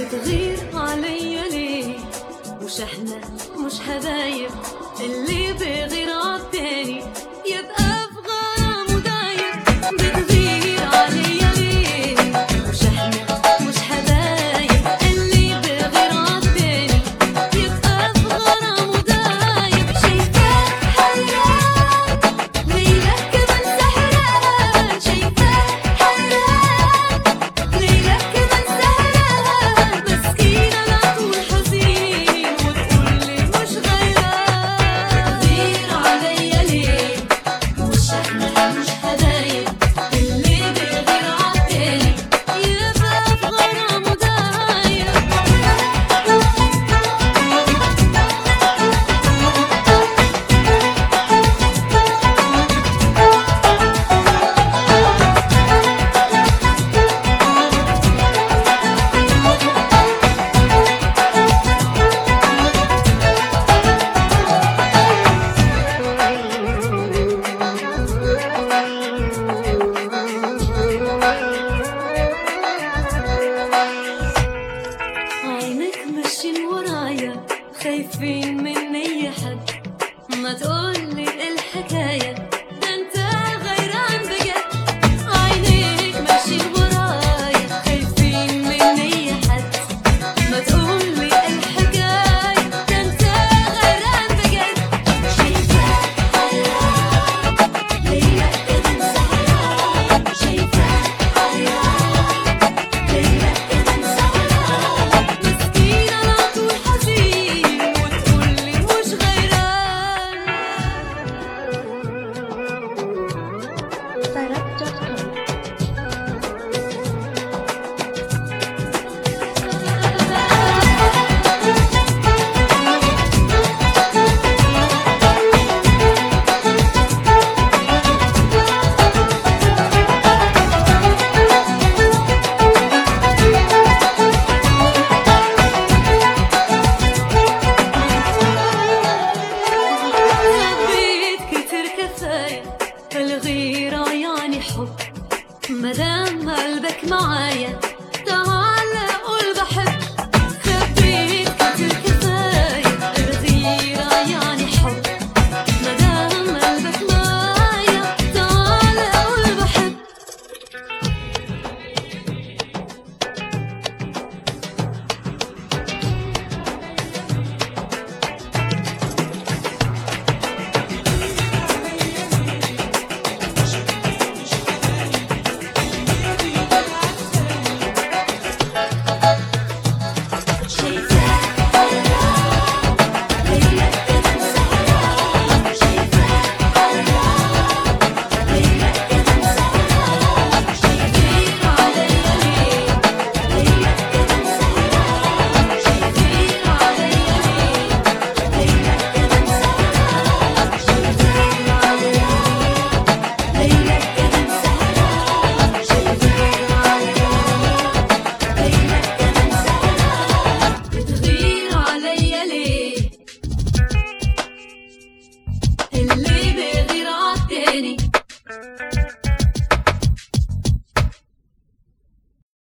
بتغير عليا ليه مش احنا مش حبايب اللي بيغير عالتاني يبقى في غرام ودايب بتغير عليا ليه مش احنا مش حبايب اللي بيغير عالتاني يبقى في غرام ودايب شايفاه حيران ليلك كمان سهران شايفاه حيران ليلك كمان سهران مسكينة لا طول حزين وتقولي مش غيران غير عليا ليه مش احنا مش حبايب اللي بيغير عالتاني يبقى في غرام ودايب عينك ماشيين ورايا خايفين من اي حد ما تقولي